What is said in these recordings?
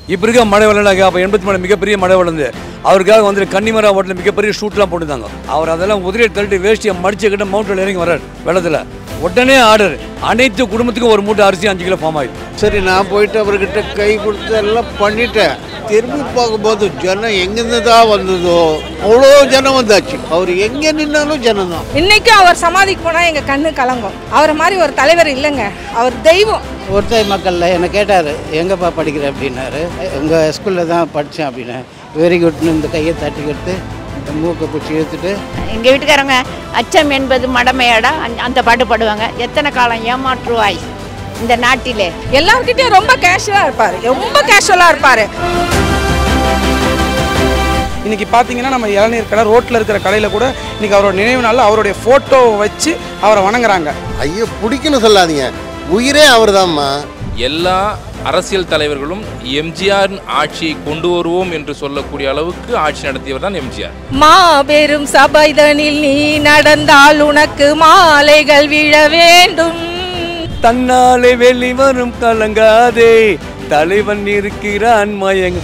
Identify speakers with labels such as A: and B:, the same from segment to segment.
A: இப்போ இருக்க மழை வெள்ளம் அப்போ எண்பத்தி மூணு மிகப்பெரிய மழை வெள்ளந்து அவருக்காக வந்து கன்னிமரா ஹோட்டலில் மிகப்பெரிய ஷூட்லாம் போட்டுருந்தாங்க அவர் அதெல்லாம் உதிரியை தள்ளிட்டு வேஷ்டியை மடிச்சுக்கிட்டு மவுண்டில் இறங்கி வர்றார் வெள்ளத்தில் உடனே ஆர்டர் அனைத்து குடும்பத்துக்கும் ஒரு மூட்டை அரிசி அஞ்சு கிலோ ஃபார்ம் ஆயிடுது
B: சரி நான் போயிட்டு அவர்கிட்ட கை கொடுத்து எல்லாம் பண்ணிட்டேன் திரும்பி பார்க்கும்போது ஜனம் எங்கேருந்து தான் வந்ததோ அவ்வளோ ஜனம் வந்தாச்சு அவர் எங்கே நின்னாலும் ஜனம் தான்
C: இன்னைக்கும் அவர் சமாதிக்கு போனால் எங்கள் கண்ணு கலங்கும் அவரை மாதிரி ஒரு தலைவர் இல்லைங்க அவர் தெய்வம்
D: ஒருத்தர் மக்களில் என்னை கேட்டார் எங்கேப்பா படிக்கிற அப்படின்னாரு உங்கள் ஸ்கூலில் தான் படித்தேன் அப்படின்னேன் வெரி குட்னு இந்த கையை தட்டிக்கிட்டு இந்த மூக்கை பிடிச்சி இழுத்துட்டு
E: எங்கள் வீட்டுக்காரங்க அச்சம் என்பது மடமையாடா அந்த- அந்த பாட்டு பாடுவாங்க எத்தனை காலம் ஏமாற்றுவாய் இந்த நாட்டிலே
C: எல்லார்கிட்டயும் ரொம்ப கேஷுவலாக இருப்பார் ரொம்ப கேஷுவலாக இருப்பார்
F: இன்னைக்கு பார்த்தீங்கன்னா நம்ம இளநீர் கடை ரோட்டில் இருக்கிற கடையில் கூட இன்னைக்கு அவரோட நினைவு நாளில் அவருடைய ஃபோட்டோவை வச்சு அவரை வணங்குறாங்க
G: ஐயோ பிடிக்குன்னு சொல்லாதீங்க உயிரே அவர்தாம்மா
H: எல்லா அரசியல் தலைவர்களும் எம்ஜிஆர் ஆட்சியை கொண்டு வருவோம் என்று சொல்லக்கூடிய அளவுக்கு ஆட்சி நடத்தியவர் தான் எம்ஜிஆர்
C: மாபெரும் சபைதனில் நீ நடந்தால் உனக்கு மாலைகள் விழ வேண்டும்
A: தன்னாலே வெளிவரும் கலங்காதே தலைவன் இருக்கிறான் மயங்க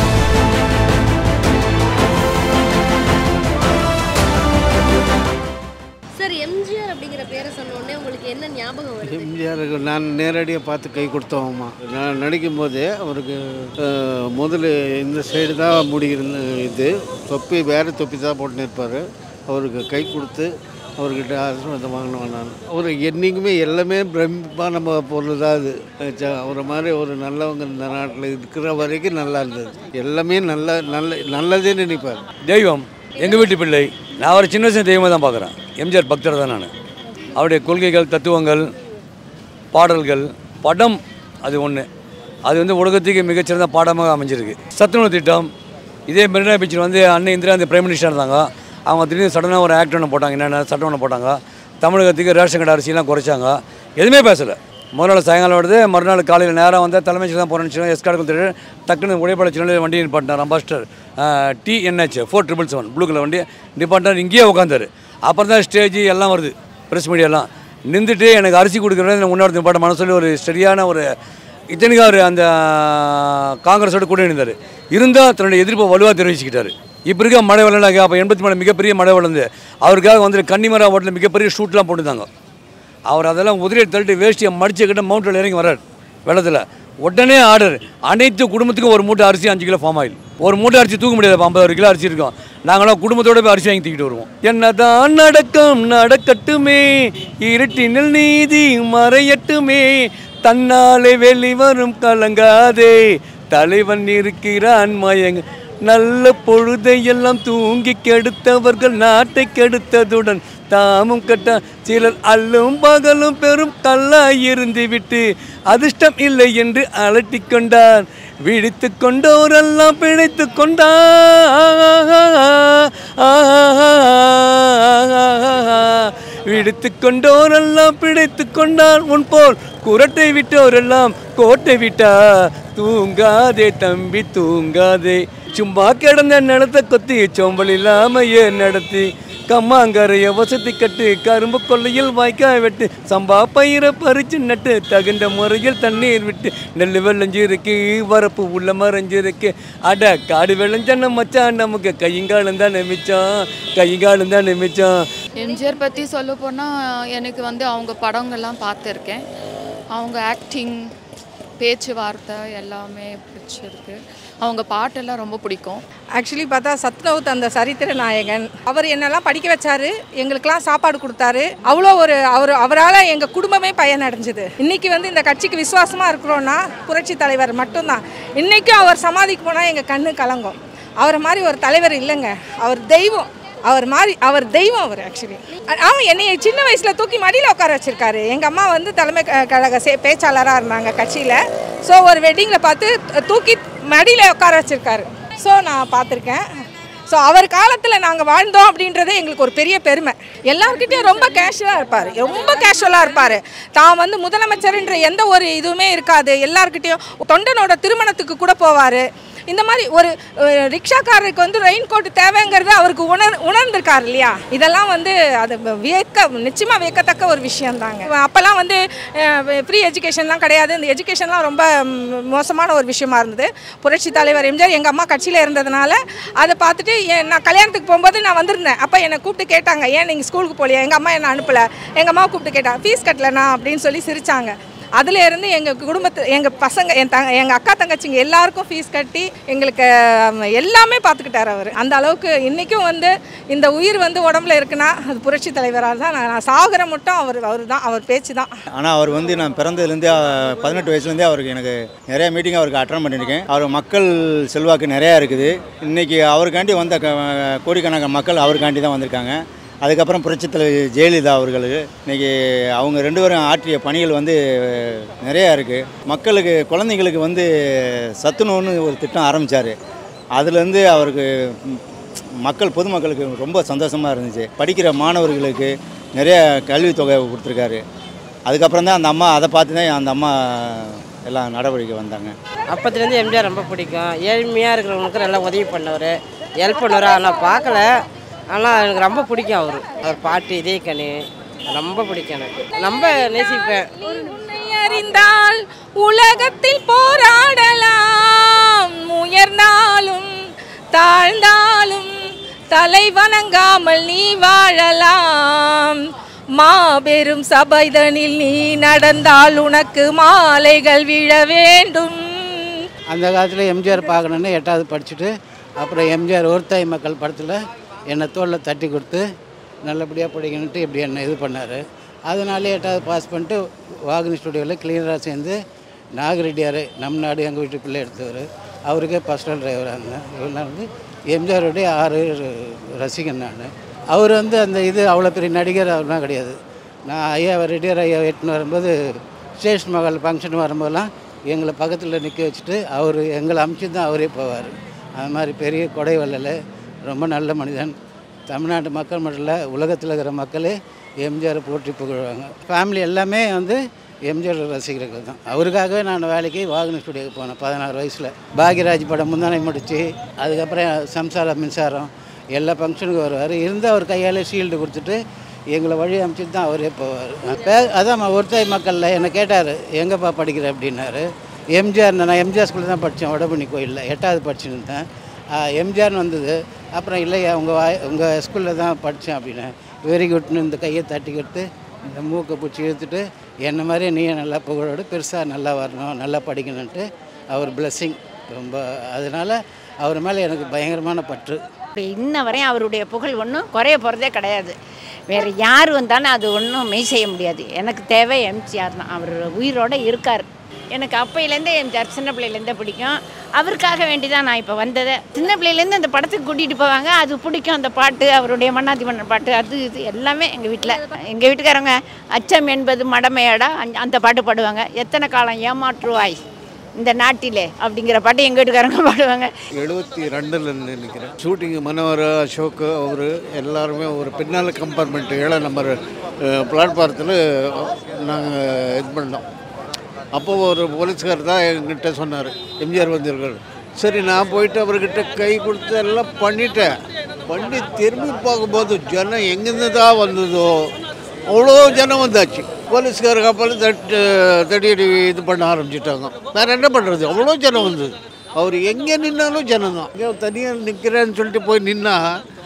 I: சார் எம்ஜிஆர் அப்படிங்கிற பேரை சொன்ன உடனே உங்களுக்கு என்ன ஞாபகம் வருது
B: எம்ஜிஆருக்கு நான் நேரடியாக பார்த்து கை கொடுத்தோம்மா நான் நடிக்கும் போதே அவருக்கு அஹ், முதல்ல இந்த சைடு தான் முடி இருந்த இது தொப்பி வேறு தொப்பி தான் போட்டுன்னு இருப்பார் அவருக்கு கை கொடுத்து அவர்கிட்ட ஆசீர்வாதம் வாங்கினவன் நான் அவர் என்றைக்குமே எல்லாமே பிரமிப்பாக நம்ம பொருள் தான் அது ச- அவரை மாதிரி ஒரு நல்லவங்க இந்த நாட்டில் இருக்கிற வரைக்கும் நல்லா இருந்தது எல்லாமே நல்ல நல்ல நல்லதே நினைப்பார்
A: தெய்வம் எங்கள் வீட்டு பிள்ளை நான் அவரை சின்ன வயசு தெய்வமாக தான் பார்க்குறேன் எம்ஜிஆர் பக்தர் தான் நான் அவருடைய கொள்கைகள் தத்துவங்கள் பாடல்கள் படம் அது ஒன்று அது வந்து உலகத்துக்கு மிகச்சிறந்த பாடமாக அமைஞ்சிருக்கு சத்துணவு திட்டம் இதே மெரினா பீச்சில் வந்து அன்னை இந்திரா காந்தி பிரைம் மினிஸ்டர் இருந்தாங்க அவங்க திடீர்னு சடனாக ஒரு ஆக்ட் ஒன்று போட்டாங்க என்னென்ன சட்டம் ஒன்று போட்டாங்க தமிழகத்துக்கு ரேஷன் கடை அரிசிலாம் குறைச்சாங்க எதுவுமே பேசலை முதல் நாள் சாயங்காலம் வருது மறுநாள் காலையில் நேரம் வந்து தலைமைச் தான் போகிறேன்னு எஸ்கார்டு கொடுத்துட்டு டக்குன்னு உடைப்பட சின்ன வண்டி நிப்பாட்டினார் ambassador T N H four triple seven blue colour வண்டி நிப்பாட்டினார் இங்கேயே உட்காந்தாரு அப்புறம் தான் ஸ்டேஜ் எல்லாம் வருது ப்ரெஸ் மீடியாலாம் நின்றுட்டு எனக்கு அரிசி கொடுக்குறது முன்னாடி நிப்பாட்ட மனசு சொல்லி ஒரு சரியான ஒரு இத்தனைக்கு அவர் அந்த காங்கிரஸோட கூட இருந்தார் இருந்தால் தன்னுடைய எதிர்ப்பை வலுவாக தெரிவிச்சுக்கிட்டாரு இப்போ இருக்க மழை வெள்ளம் அப்போ எண்பத்தி மூணு மிகப்பெரிய மழை வெள்ளந்து அவருக்காக வந்து கன்னிமரா ஹோட்டலில் மிகப்பெரிய ஷூட்லாம் போட்டுருந்தாங்க அவர் அதெல்லாம் உதிரியை தள்ளிட்டு வேஷ்டியை மடிச்சுக்கிட்டு மவுண்டில் இறங்கி வர்றார் வெள்ளத்தில் உடனே ஆர்டர் அனைத்து குடும்பத்துக்கும் ஒரு மூட்டை அரிசி அஞ்சு கிலோ ஃபார்ம் ஆயில் ஒரு மூட்டை அரிசி தூக்க முடியாது ஐம்பது கிலோ அரிசி இருக்கும் நாங்களாம் குடும்பத்தோட போய் அரிசி வாங்கி தூக்கிட்டு வருவோம் என்னதான் நடக்கும் நடக்கட்டுமே இருட்டினில் நீதி மறையட்டுமே தன்னாலே வெளிவரும் கலங்காதே தலைவன் இருக்கிறான் மயங்க நல்ல பொழுதையெல்லாம் தூங்கி கெடுத்தவர்கள் நாட்டை கெடுத்ததுடன் தாமும் கட்ட சிலர் அல்லும் பகலும் பெரும் கல்லாய் இருந்து விட்டு அதிர்ஷ்டம் இல்லை என்று அலட்டிக் கொண்டார் விழித்து கொண்டோரெல்லாம் பிழைத்து கொண்டார் விடுத்து கொண்டோரெல்லாம் பிடித்து கொண்டான் உன் போல் குரட்டை விட்டோரெல்லாம் கோட்டை விட்டா தூங்காதே தம்பி தூங்காதே சும்மா கிடந்த நிலத்தை கொத்தி சோம்பல் இல்லாம ஏன் நடத்தி கம்மாங்கரைய வசதி கட்டு கரும்பு கொல்லையில் வாய்க்காய் வெட்டு சம்பா பயிரை பறிச்சு நட்டு தகுந்த முறையில் தண்ணீர் விட்டு நெல் விளைஞ்சிருக்கு வரப்பு உள்ள மறைஞ்சிருக்கு அட காடு விளைஞ்சன மச்சான் நமக்கு கையங்காலம் தான் நிமிச்சம் கையங்காலம் தான் நிமிச்சம்
J: எம்ஜிஆர் பற்றி சொல்ல போனால் எனக்கு வந்து அவங்க படங்கள்லாம் பார்த்துருக்கேன் அவங்க ஆக்டிங் பேச்சுவார்த்தை எல்லாமே பிடிச்சிருக்கு அவங்க பாட்டெல்லாம் ரொம்ப பிடிக்கும்
C: ஆக்சுவலி பார்த்தா சத்னவுத் அந்த சரித்திர நாயகன் அவர் என்னெல்லாம் படிக்க வச்சாரு எங்களுக்கெல்லாம் சாப்பாடு கொடுத்தாரு அவ்வளோ ஒரு அவர் அவரால் எங்கள் குடும்பமே பயனடைஞ்சுது இன்னைக்கு வந்து இந்த கட்சிக்கு விசுவாசமாக இருக்கிறோன்னா புரட்சி தலைவர் மட்டும்தான் இன்றைக்கும் அவர் சமாதிக்கு போனால் எங்கள் கண்ணு கலங்கும் அவரை மாதிரி ஒரு தலைவர் இல்லைங்க அவர் தெய்வம் அவர் மாதிரி அவர் தெய்வம் அவர் ஆக்சுவலி அவன் என்னைய சின்ன வயசில் தூக்கி மடியில் உட்கார வச்சிருக்காரு எங்கள் அம்மா வந்து தலைமை க- கழக சே பேச்சாளராக இருந்தாங்க கட்சியில் ஸோ ஒரு வெட்டிங்கில் பார்த்து தூக்கி மடியில் உட்கார வச்சிருக்காரு ஸோ நான் பார்த்துருக்கேன் ஸோ அவர் காலத்தில் நாங்கள் வாழ்ந்தோம் அப்படின்றது எங்களுக்கு ஒரு பெரிய பெருமை எல்லார்கிட்டயும் ரொம்ப கேஷுவலாக இருப்பார் ரொம்ப கேஷுவலாக இருப்பார் தான் வந்து முதலமைச்சர்ன்ற எந்த ஒரு இதுவுமே இருக்காது எல்லார்கிட்டயும் தொண்டனோட திருமணத்துக்கு கூட போவார் இந்த மாதிரி ஒரு அஹ், ரிக்ஷாக்காரருக்கு வந்து ரெயின் கோட் தேவைங்கிறது அவருக்கு உணர் உணர்ந்திருக்காரு இல்லையா இதெல்லாம் வந்து அது வியக்க நிச்சயமாக வியக்கத்தக்க ஒரு விஷயம் தாங்க அப்போல்லாம் வந்து ஃப்ரீ எஜுகேஷன்லாம் கிடையாது இந்த எஜுகேஷன்லாம் ரொம்ப ம், மோசமான ஒரு விஷயமா இருந்தது புரட்சி தலைவர் எம்ஜிஆர் எங்கள் அம்மா கட்சியில் இருந்ததுனால அதை பார்த்துட்டு என் நான் கல்யாணத்துக்கு போகும்போது நான் வந்திருந்தேன் அப்போ என்னை கூப்பிட்டு கேட்டாங்க ஏன் நீங்கள் ஸ்கூலுக்கு போகலையா எங்கள் அம்மா என்னை அனுப்பலை எங்கள் அம்மா கூப்பிட்டு கேட்டாங்க ஃபீஸ் கட்டலண்ணா அப்படின்னு சொல்லி சிரிச்சாங்க அதுல இருந்து எங்கள் குடும்பத்து எங்கள் பசங்க என் தங்க எங்கள் அக்கா தங்கச்சிங்க எல்லாருக்கும் ஃபீஸ் கட்டி எங்களுக்கு அம், எல்லாமே பார்த்துக்கிட்டாரு அவர் அந்த அளவுக்கு இன்றைக்கும் வந்து இந்த உயிர் வந்து உடம்புல இருக்குன்னா அது புரட்சி தலைவராக தான் நான் நான் சாகுற மட்டும் அவர் அவர் தான் அவர் பேச்சு தான்
K: ஆனால் அவர் வந்து நான் பிறந்ததுலேருந்தே பதினெட்டு வயசுலேருந்தே அவருக்கு எனக்கு நிறைய மீட்டிங் அவருக்கு அட்டன் பண்ணியிருக்கேன் அவர் மக்கள் செல்வாக்கு நிறையா இருக்குது இன்றைக்கி அவருக்காண்டி வந்த க- கோடிக்கணக்கான மக்கள் அவருக்காண்டி தான் வந்திருக்காங்க அதுக்கப்புறம் புரட்சித் தலைவர் ஜெயலலிதா அவர்களுக்கு இன்றைக்கி அவங்க ரெண்டு பேரும் ஆற்றிய பணிகள் வந்து நிறையா இருக்குது மக்களுக்கு குழந்தைங்களுக்கு வந்து சத்துணவுன்னு ஒரு திட்டம் ஆரம்பித்தார் அதுலேருந்து அவருக்கு ம், மக்கள் பொதுமக்களுக்கு ரொம்ப சந்தோஷமாக இருந்துச்சு படிக்கிற மாணவர்களுக்கு நிறைய கல்வித் தொகை கொடுத்துருக்காரு அதுக்கப்புறம் தான் அந்த அம்மா அதை பார்த்து தான் அந்த அம்மா எல்லாம் நடவடிக்கை வந்தாங்க
L: அப்பத்துலேருந்து எம்ஜிஆர் ரொம்ப பிடிக்கும் ஏழ்மையாக இருக்கிறவங்களுக்கு நல்லா உதவி பண்ணவர் ஹெல்ப் பண்ணுவார் ஆனால் பார்க்கல ஆனால் எனக்கு ரொம்ப பிடிக்கும் அவர் அவர் பாட்டு இதே கனி ரொம்ப பிடிக்கும் எனக்கு ரொம்ப நேசிப்பேன்
C: உன்னை அறிந்தால் உலகத்தில் போராடலாம் உயர்ந்தாலும் தாழ்ந்தாலும் தலை வணங்காமல் நீ வாழலாம் மாபெரும் சபைதனில் நீ நடந்தால் உனக்கு மாலைகள் விழ வேண்டும்
D: அந்த காலத்தில் எம்ஜிஆர் பார்க்கணுன்னு எட்டாவது படிச்சுட்டு அப்புறம் எம்ஜிஆர் ஒருத்தாய் மக்கள் படத்தில் என்னை தோளில் தட்டி கொடுத்து நல்லபடியாக படிக்கணுன்ட்டு இப்படி என்னை இது பண்ணார் அதனாலே எட்டாவது பாஸ் பண்ணிட்டு வாகனி ஸ்டுடியோவில் கிளீனராக சேர்ந்து நாகரெட்டியார் நம் நாடு எங்கள் வீட்டு பிள்ளை எடுத்தவர் அவருக்கே பர்சனல் டிரைவராக இருந்தேன் இவ்வளோ நாள் வந்து எம்ஜிஆருடைய ஆறு ரசிகன் நான் அவர் வந்து அந்த இது அவ்வளோ பெரிய நடிகர் அவர்லாம் கிடையாது நான் ஐயா ரெட்டியார் ஐயா எட்டுன்னு வரும்போது ஸ்டேஷன் மகள் ஃபங்க்ஷன் வரும்போதெல்லாம் எங்களை பக்கத்தில் நிற்க வச்சுட்டு அவர் எங்களை அமுச்சு தான் அவரே போவார் அது மாதிரி பெரிய கொடை வள்ளல் ரொம்ப நல்ல மனிதன் தமிழ்நாட்டு மக்கள் மட்டும் இல்லை உலகத்தில் இருக்கிற மக்களே எம்ஜிஆரை போற்றி புகழ்வாங்க ஃபேமிலி எல்லாமே வந்து எம்ஜிஆர் ரசிகர்கள் தான் அவருக்காகவே நான் வேலைக்கு வாகன ஸ்டுடியோக்கு போனேன் பதினாறு வயசில் பாக்யராஜ் படம் முந்தானை முடிச்சு அதுக்கப்புறம் சம்சார மின்சாரம் எல்லா ஃபங்க்ஷனுக்கும் வருவார் இருந்து அவர் கையால் ஷீல்டு கொடுத்துட்டு எங்களை வழி அமைச்சிட்டு தான் அவரே போவார் பே அதான் ஒருத்தாய் மக்களில் என்னை கேட்டார் எங்கேப்பா படிக்கிற அப்படின்னாரு எம்ஜிஆர் நான் எம்ஜிஆர் ஸ்கூலில் தான் படித்தேன் வடபண்ணி கோயிலில் எட்டாவது படிச்சுன்னு இருந்தேன் எம்ஜிஆர்னு வந்தது அப்புறம் இல்லையா உங்கள் வாய் உங்கள் ஸ்கூலில் தான் படித்தேன் அப்படின்னு வெரி குட்னு இந்த கையை தட்டி கொடுத்து இந்த மூக்கை பிடிச்சி இழுத்துட்டு என்ன மாதிரி நீ நல்லா புகழோடு பெருசாக நல்லா வரணும் நல்லா படிக்கணுன்ட்டு அவர் பிளெஸ்ஸிங் ரொம்ப அதனால் அவர் மேலே எனக்கு பயங்கரமான பற்று
E: இப்போ இன்ன வரையும் அவருடைய புகழ் ஒன்றும் குறைய போகிறதே கிடையாது வேறு யார் வந்தாலும் அது ஒன்றும் மெய் செய்ய முடியாது எனக்கு தேவை எம்ஜிஆர் தான் அவர் உயிரோடு இருக்கார் எனக்கு அப்பையிலேருந்தே எம்ஜிஆர் சின்ன பிள்ளையிலேருந்தே பிடிக்கும் அவருக்காக வேண்டி தான் நான் இப்போ வந்ததே சின்ன பிள்ளையிலேருந்து அந்த படத்துக்கு கூட்டிகிட்டு போவாங்க அது பிடிக்கும் அந்த பாட்டு அவருடைய மன்னாதி மன்னர் பாட்டு அது இது எல்லாமே எங்கள் வீட்டில் எங்கள் வீட்டுக்காரங்க அச்சம் என்பது மடமையாடா அந்த- அந்த பாட்டு பாடுவாங்க எத்தனை காலம் ஏமாற்றுவாய் இந்த நாட்டிலே அப்படிங்கிற பாட்டு எங்கள் வீட்டுக்காரங்க பாடுவாங்க
B: எழுபத்தி ரெண்டில் நினைக்கிறேன் ஷூட்டிங் மனோகர் அசோக் அவர் எல்லாருமே ஒரு பின்னால் கம்பார்ட்மெண்ட் ஏழை நம்பர் பிளாட்பாரத்தில் நாங்கள் இது பண்ணோம் அப்போ ஒரு போலீஸ்கார் தான் எங்கிட்ட சொன்னார் எம்ஜிஆர் வந்திருக்காரு சரி நான் போயிட்டு அவர்கிட்ட கை கொடுத்து எல்லாம் பண்ணிட்டேன் பண்ணி திரும்பி பார்க்கும்போது ஜனம் எங்கேருந்து தான் வந்ததோ அவ்வளோ ஜனம் வந்தாச்சு போலீஸ்காரங்க அப்புறம் தட்டு தடி அடி இது பண்ண ஆரம்பிச்சிட்டாங்க வேறு என்ன பண்ணுறது அவ்வளோ ஜனம் வந்தது அவர் எங்கே நின்னாலும் ஜனம் தான் இங்கே தனியாக நிற்கிறேன்னு சொல்லிட்டு போய் நின்னா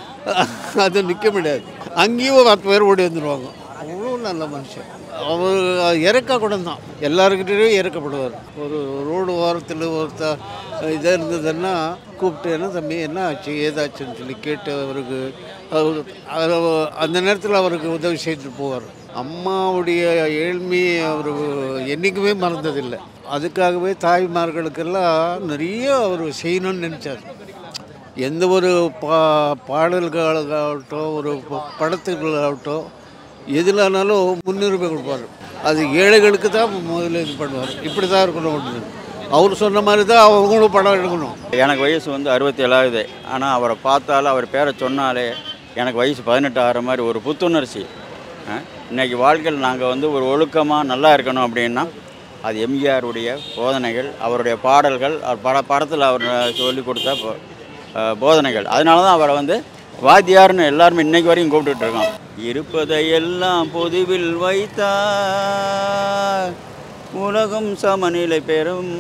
B: அது நிற்க முடியாது அங்கேயும் பத்து பேர் ஓடி வந்துடுவாங்க அவ்வளோ நல்ல மனுஷன் அவர் இறக்க கூட தான் எல்லாருக்கிட்டேயும் இறக்கப்படுவார் ஒரு ரோடு ஓரத்தில் ஒருத்த இதாக இருந்ததுன்னா கூப்பிட்டு என்ன தம்பி என்ன ஆச்சு ஏதாச்சுன்னு சொல்லி கேட்டு அவருக்கு அவர் அவர் அந்த நேரத்தில் அவருக்கு உதவி செய்துட்டு போவார் அம்மாவுடைய ஏழ்மையை அவர் என்றைக்குமே மறந்ததில்லை அதுக்காகவே தாய்மார்களுக்கெல்லாம் நிறைய அவர் செய்யணும்னு நினச்சார் எந்த ஒரு பா பாடல்களாகட்டும் ஒரு ப- படத்துகளாகட்டும் எதுலானாலும் முன்னுரிமை கொடுப்பார் அது ஏழைகளுக்கு தான் முதல்ல இது பண்ணுவார் இப்படி தான் இருக்கணும் அப்படின்னு அவர் சொன்ன மாதிரி தான் அவங்களும் படம் எடுக்கணும்
M: எனக்கு வயசு வந்து அறுபத்தி ஏழாவது ஆனால் அவரை பார்த்தாலும் அவர் பேரை சொன்னாலே எனக்கு வயசு பதினெட்டு ஆகிற மாதிரி ஒரு புத்துணர்ச்சி ஆ? இன்னைக்கு வாழ்க்கையில் நாங்கள் வந்து ஒரு ஒழுக்கமாக நல்லா இருக்கணும் அப்படின்னா அது எம்ஜிஆருடைய போதனைகள் அவருடைய பாடல்கள் அவர் பட படத்தில் அவர் சொல்லி கொடுத்த போ- அஹ், போதனைகள் அதனால தான் அவரை வந்து வாத்தியார்னு எல்லாருமே இன்னைக்கு வரையும் கூப்பிட்டுட்டு இருக்கோம் இருப்பதையெல்லாம் பொதுவில் வைத்தா உலகம் சமநிலை பெறும்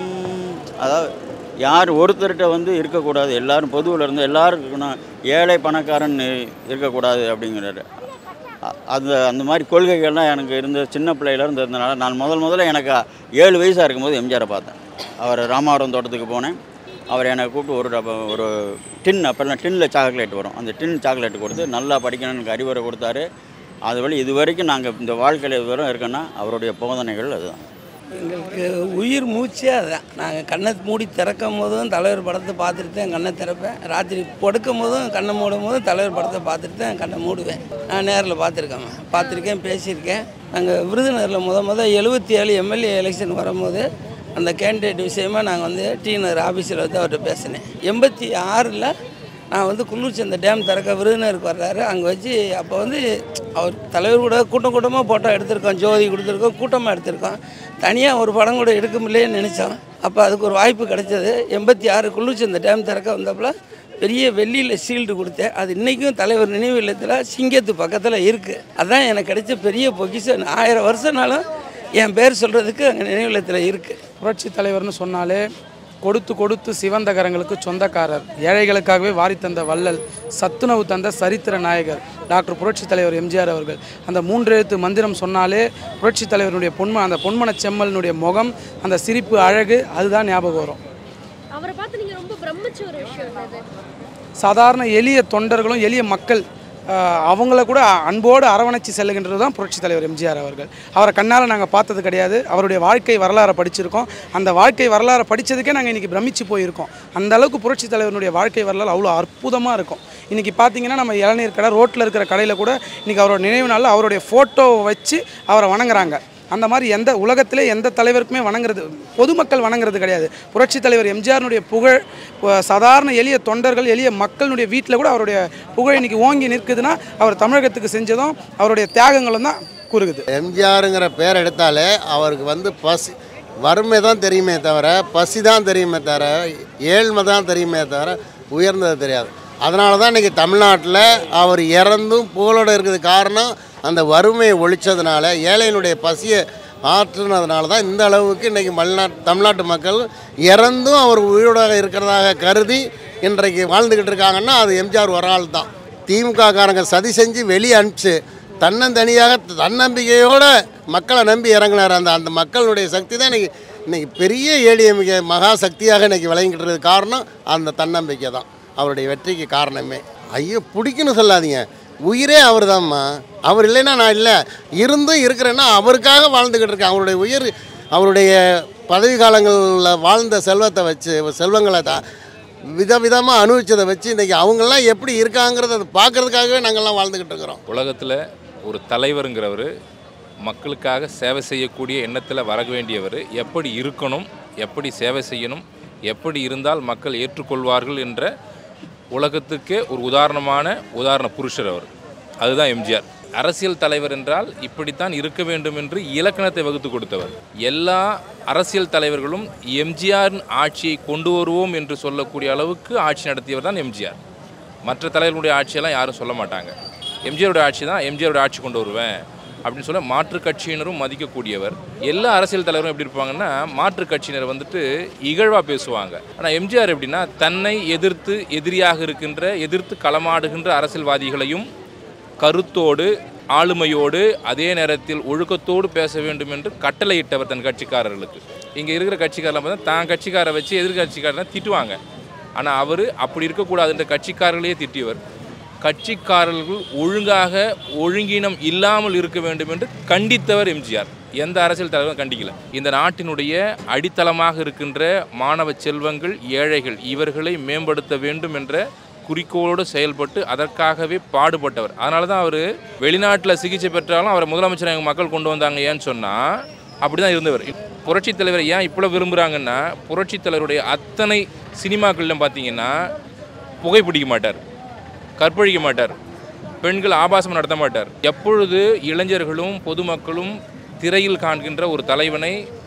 M: அதாவது யார் ஒருத்தர்கிட்ட வந்து இருக்கக்கூடாது எல்லாரும் பொதுவில் இருந்து எல்லாரும் இருக்கணும் ஏழை பணக்காரன் இருக்கக்கூடாது அப்படிங்கிறாரு அ- அது அந்த மாதிரி கொள்கைகள்லாம் எனக்கு இருந்த சின்ன பிள்ளையிலேருந்து இருந்தனால நான் முதல் முதல்ல எனக்கு ஏழு வயசாக இருக்கும்போது எம்ஜிஆரை பார்த்தேன் அவர் ராமாவரம் தோட்டத்துக்கு போனேன் அவர் என்னை கூப்பிட்டு ஒரு டப்பா ஒரு டின் அப்போல்லாம் டின்னில் சாக்லேட் வரும் அந்த டின் சாக்லேட் கொடுத்து நல்லா படிக்கணும்னு எனக்கு அறிவுரை கொடுத்தாரு அது வழி இது வரைக்கும் நாங்கள் இந்த வாழ்க்கையில் இதுவரை இருக்கோன்னா அவருடைய போதனைகள் அதுதான்
N: எங்களுக்கு உயிர் மூச்சே அதுதான் நாங்கள் கண்ணை மூடி திறக்கும் போதும் தலைவர் படத்தை பார்த்துட்டு தான் கண்ணை திறப்பேன் ராத்திரி படுக்கும் போதும் கண்ணை மூடும் போதும் தலைவர் படத்தை பார்த்துட்டு தான் கண்ணை மூடுவேன் நான் நேரில் பார்த்துருக்கேன் பார்த்துருக்கேன் பேசியிருக்கேன் நாங்கள் விருதுநகரில் முத முத எழுபத்தி ஏழு எம்எல்ஏ எலெக்ஷன் வரும்போது அந்த கேண்டிடேட் விஷயமா நாங்கள் வந்து டி நகர் ஆஃபீஸில் வந்து அவர்கிட்ட பேசினேன் எண்பத்தி ஆறில் நான் வந்து குன்னூர் சந்த டேம் திறக்க விருதுநகருக்கு வர்றாரு அங்கே வச்சு அப்போ வந்து அவர் தலைவர் கூட கூட்டம் கூட்டமாக ஃபோட்டோ எடுத்திருக்கோம் ஜோதி கொடுத்துருக்கோம் கூட்டமாக எடுத்திருக்கோம் தனியாக ஒரு படம் கூட எடுக்க முடியலைன்னு நினச்சோம் அப்போ அதுக்கு ஒரு வாய்ப்பு கிடைச்சது எண்பத்தி ஆறு குன்னூர் சந்த டேம் திறக்க வந்தப்பல பெரிய வெள்ளியில் ஷீல்டு கொடுத்தேன் அது இன்றைக்கும் தலைவர் நினைவு இல்லத்தில் சிங்கத்து பக்கத்தில் இருக்குது அதான் எனக்கு கிடைச்ச பெரிய பொக்கிஷன் ஆயிரம் வருஷம்னாலும் என் பேர் சொல்கிறதுக்கு அங்கே நினைவு இல்லத்தில் இருக்குது
F: புரட்சி தலைவர்னு சொன்னாலே கொடுத்து கொடுத்து சிவந்த கரங்களுக்கு சொந்தக்காரர் ஏழைகளுக்காகவே வாரி தந்த வள்ளல் சத்துணவு தந்த சரித்திர நாயகர் டாக்டர் புரட்சி தலைவர் எம்ஜிஆர் அவர்கள் அந்த மூன்றெழுத்து மந்திரம் சொன்னாலே புரட்சி தலைவருடைய பொன்ம அந்த பொன்மன செம்மலினுடைய முகம் அந்த சிரிப்பு அழகு அதுதான் ஞாபகம் வரும்
I: அவரை பார்த்து நீங்க ரொம்ப பிரமிச்ச ஒரு விஷயம் என்னது
F: சாதாரண எளிய தொண்டர்களும் எளிய மக்கள் ஆஹ், அவங்கள கூட அன்போடு அரவணைச்சு செல்லுகின்றது தான் புரட்சி தலைவர் எம்ஜிஆர் அவர்கள் அவரை கண்ணால் நாங்கள் பார்த்தது கிடையாது அவருடைய வாழ்க்கை வரலாறை படிச்சிருக்கோம் அந்த வாழ்க்கை வரலாறை படித்ததுக்கே நாங்கள் இன்றைக்கி பிரமிச்சு போயிருக்கோம் அந்த அளவுக்கு புரட்சி தலைவருடைய வாழ்க்கை வரலாறு அவ்வளோ அற்புதமாக இருக்கும் இன்றைக்கி பார்த்தீங்கன்னா நம்ம இளநீர் கடை ரோட்டில் இருக்கிற கடையில் கூட இன்றைக்கி அவரோட நினைவு நாளில் அவருடைய ஃபோட்டோவை வச்சு அவரை வணங்குறாங்க அந்த மாதிரி எந்த உலகத்திலே எந்த தலைவருக்குமே வணங்குறது பொதுமக்கள் வணங்குறது கிடையாது புரட்சி தலைவர் எம்ஜிஆர்னுடைய புகழ் ப- சாதாரண எளிய தொண்டர்கள் எளிய மக்களுடைய வீட்டில் கூட அவருடைய புகழ் இன்னைக்கு ஓங்கி நிற்குதுன்னா அவர் தமிழகத்துக்கு செஞ்சதும் அவருடைய தியாகங்களும் தான் கூறுகுது
G: எம்ஜிஆருங்கிற பேர் எடுத்தாலே அவருக்கு வந்து பசி வறுமை தான் தெரியுமே தவிர பசி தான் தெரியுமே தவிர ஏழ்மை தான் தெரியுமே தவிர உயர்ந்தது தெரியாது அதனால தான் இன்றைக்கி தமிழ்நாட்டில் அவர் இறந்தும் புகழோடு இருக்கிறது காரணம் அந்த வறுமையை ஒழிச்சதுனால ஏழையினுடைய பசியை ஆற்றுனதுனால தான் இந்த அளவுக்கு இன்றைக்கி மல்நாட்டு தமிழ்நாட்டு மக்கள் இறந்தும் அவர் உயிரோட இருக்கிறதாக கருதி இன்றைக்கு வாழ்ந்துக்கிட்டு இருக்காங்கன்னா அது எம்ஜிஆர் ஒரு ஆள் தான் திமுக காரங்க சதி செஞ்சு வெளியே அனுப்பிச்சு தன்னந்தனியாக தன்னம்பிக்கையோட மக்களை நம்பி இறங்கினார் அந்த அந்த மக்களுடைய சக்தி தான் இன்னைக்கு இன்னைக்கு பெரிய ஏடிய மிக மகா சக்தியாக இன்னைக்கு விளங்கிட்டு இருக்கிறது காரணம் அந்த தன்னம்பிக்கை தான் அவருடைய வெற்றிக்கு காரணமே ஐயோ பிடிக்குன்னு சொல்லாதீங்க உயிரே அவர் தான்மா அவர் இல்லைன்னா நான் இல்லை இருந்தும் இருக்கிறேன்னா அவருக்காக வாழ்ந்துக்கிட்டு இருக்கேன் அவருடைய உயிர் அவருடைய பதவி காலங்களில் வாழ்ந்த செல்வத்தை வச்சு செல்வங்களை தான் விதவிதமாக அனுபவிச்சதை வச்சு இன்றைக்கி அவங்கெல்லாம் எப்படி இருக்காங்கிறத அதை பார்க்கறதுக்காகவே நாங்கள்லாம் வாழ்ந்துக்கிட்டு இருக்கிறோம்
H: உலகத்தில் ஒரு தலைவருங்கிறவர் மக்களுக்காக சேவை செய்யக்கூடிய எண்ணத்தில் வர வேண்டியவர் எப்படி இருக்கணும் எப்படி சேவை செய்யணும் எப்படி இருந்தால் மக்கள் ஏற்றுக்கொள்வார்கள் என்ற உலகத்துக்கே ஒரு உதாரணமான உதாரண புருஷர் அவர் அதுதான் எம்ஜிஆர் அரசியல் தலைவர் என்றால் இப்படித்தான் இருக்க வேண்டும் என்று இலக்கணத்தை வகுத்து கொடுத்தவர் எல்லா அரசியல் தலைவர்களும் எம்ஜிஆர் ஆட்சியை கொண்டு வருவோம் என்று சொல்லக்கூடிய அளவுக்கு ஆட்சி நடத்தியவர் தான் எம்ஜிஆர் மற்ற தலைவர்களுடைய ஆட்சியெல்லாம் யாரும் சொல்ல மாட்டாங்க எம்ஜிஆருடைய ஆட்சி தான் எம்ஜிஆருடைய ஆட்சி கொண்டு வருவேன் அப்படின்னு சொல்ல மாற்றுக் கட்சியினரும் மதிக்கக்கூடியவர் எல்லா அரசியல் தலைவரும் எப்படி இருப்பாங்கன்னா மாற்றுக் கட்சியினர் வந்துட்டு இகழ்வாக பேசுவாங்க ஆனால் எம்ஜிஆர் எப்படின்னா தன்னை எதிர்த்து எதிரியாக இருக்கின்ற எதிர்த்து களமாடுகின்ற அரசியல்வாதிகளையும் கருத்தோடு ஆளுமையோடு அதே நேரத்தில் ஒழுக்கத்தோடு பேச வேண்டும் என்று கட்டளையிட்டவர் தன் கட்சிக்காரர்களுக்கு இங்கே இருக்கிற கட்சிக்காரெல்லாம் பார்த்தா தான் கட்சிக்காரை வச்சு எதிர்கட்சிக்காரனை திட்டுவாங்க ஆனால் அவர் அப்படி இருக்கக்கூடாதுன்ற கட்சிக்காரர்களையே திட்டியவர் கட்சிக்காரர்கள் ஒழுங்காக ஒழுங்கினம் இல்லாமல் இருக்க வேண்டும் என்று கண்டித்தவர் எம்ஜிஆர் எந்த அரசியல் தலைவரும் கண்டிக்கல இந்த நாட்டினுடைய அடித்தளமாக இருக்கின்ற மாணவ செல்வங்கள் ஏழைகள் இவர்களை மேம்படுத்த வேண்டும் என்ற குறிக்கோளோடு செயல்பட்டு அதற்காகவே பாடுபட்டவர் அதனால தான் அவர் வெளிநாட்டில் சிகிச்சை பெற்றாலும் அவரை முதலமைச்சர் எங்கள் மக்கள் கொண்டு வந்தாங்க ஏன்னு சொன்னால் அப்படி தான் இருந்தவர் புரட்சி தலைவர் ஏன் இவ்வளோ விரும்புகிறாங்கன்னா புரட்சி தலைவருடைய அத்தனை சினிமாக்கள்லையும் பார்த்தீங்கன்னா புகைப்பிடிக்க மாட்டார் கற்பழிக்க மாட்டார் பெண்கள் ஆபாசம் நடத்த மாட்டார் எப்பொழுது இளைஞர்களும் பொதுமக்களும் திரையில் காண்கின்ற ஒரு தலைவனை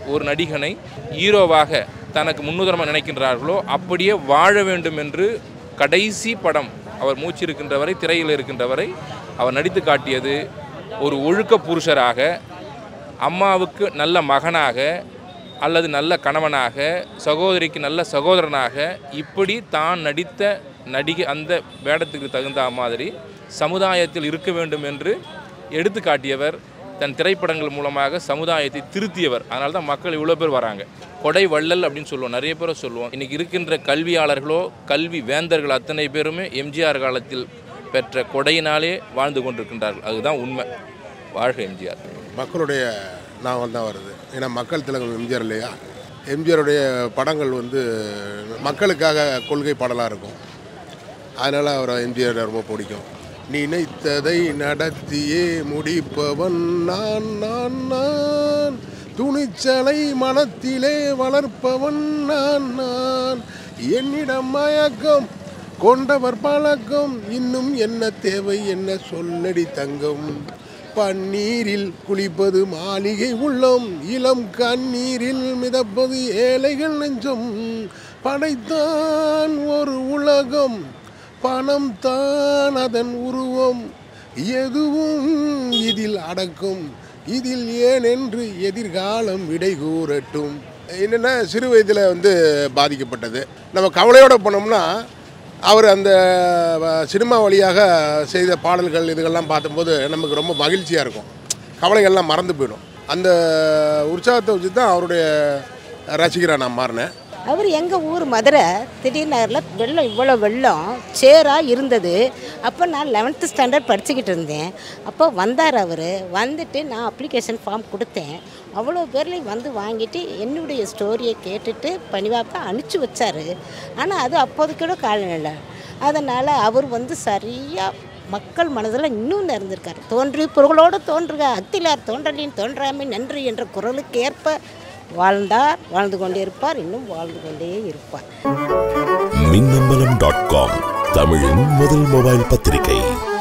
H: ஒரு நடிகனை ஹீரோவாக தனக்கு முன்னுதாரணமாக நினைக்கின்றார்களோ அப்படியே வாழ வேண்டும் என்று கடைசி படம் அவர் மூச்சு இருக்கின்ற வரை திரையில் இருக்கின்ற வரை அவர் நடித்து காட்டியது ஒரு ஒழுக்க புருஷராக அம்மாவுக்கு நல்ல மகனாக அல்லது நல்ல கணவனாக சகோதரிக்கு நல்ல சகோதரனாக இப்படி தான் நடித்த நடிகை அந்த வேடத்துக்கு தகுந்த மாதிரி சமுதாயத்தில் இருக்க வேண்டும் என்று எடுத்து காட்டியவர் தன் திரைப்படங்கள் மூலமாக சமுதாயத்தை திருத்தியவர் அதனால தான் மக்கள் இவ்வளோ பேர் வராங்க கொடை வள்ளல் அப்படின்னு சொல்லுவோம் நிறைய பேரை சொல்லுவோம் இன்றைக்கி இருக்கின்ற கல்வியாளர்களோ கல்வி வேந்தர்கள் அத்தனை பேருமே எம்ஜிஆர் காலத்தில் பெற்ற கொடையினாலே வாழ்ந்து கொண்டிருக்கின்றார்கள் அதுதான் உண்மை வாழ்க எம்ஜிஆர்
O: மக்களுடைய நாவல் தான் வருது ஏன்னா மக்கள் திலகம் எம்ஜிஆர் இல்லையா எம்ஜிஆருடைய படங்கள் வந்து மக்களுக்காக கொள்கை பாடலாக இருக்கும் அதனால் அவரை எம்ஜிஆர் ரொம்ப பிடிக்கும் நினைத்ததை நடத்தியே முடிப்பவன் நான் நான் நான் துணிச்சலை மனத்திலே வளர்ப்பவன் நான் நான் என்னிடம் மயக்கம் கொண்டவர் பழக்கம் இன்னும் என்ன தேவை என்ன சொல்லடி தங்கம் பன்னீரில் குளிப்பது மாளிகை உள்ளம் இளம் கண்ணீரில் மிதப்பது ஏழைகள் நெஞ்சம் படைத்தான் ஒரு உலகம் பணம் தான் அதன் உருவம் எதுவும் இதில் அடக்கும் இதில் ஏன் என்று எதிர்காலம் விடை கூறட்டும் என்னென்னா சிறு வயதில் வந்து பாதிக்கப்பட்டது நம்ம கவலையோடு போனோம்னா அவர் அந்த அஹ், சினிமா வழியாக செய்த பாடல்கள் இதுகள்லாம் பார்த்தம்போது நமக்கு ரொம்ப மகிழ்ச்சியாக இருக்கும் கவலைகள்லாம் மறந்து போயிடும் அந்த உற்சாகத்தை வச்சு தான் அவருடைய ரசிகராக நான் மாறினேன்
P: அவர் எங்கள் ஊர் மதுரை திடீர்னரில் வெள்ளம் இவ்வளோ வெள்ளம் சேராக இருந்தது அப்போ நான் லெவன்த்து ஸ்டாண்டர்ட் படிச்சுக்கிட்டு இருந்தேன் அப்போ வந்தார் அவர் வந்துட்டு நான் அப்ளிகேஷன் ஃபார்ம் கொடுத்தேன் அவ்வளோ பேர்லையும் வந்து வாங்கிட்டு என்னுடைய ஸ்டோரியை கேட்டுட்டு பணிவாப்பா அனுப்பிச்சி வச்சார் ஆனால் அது அப்போதைக்கூட காலநிலை அதனால் அவர் வந்து சரியாக மக்கள் மனதில் இன்னும் நிறைந்திருக்கார் தோன்றி புகழோடு தோன்றுக அத்திலார் தோன்றலின் தோன்றாமை நன்றி என்ற குரலுக்கு ஏற்ப வாழ்ந்தார் வாழ்ந்து கொண்டே இருப்பார் இன்னும் வாழ்ந்து கொண்டே இருப்பார்
Q: மின்னம்பலம் டாட் காம் தமிழின் முதல் மொபைல் பத்திரிகை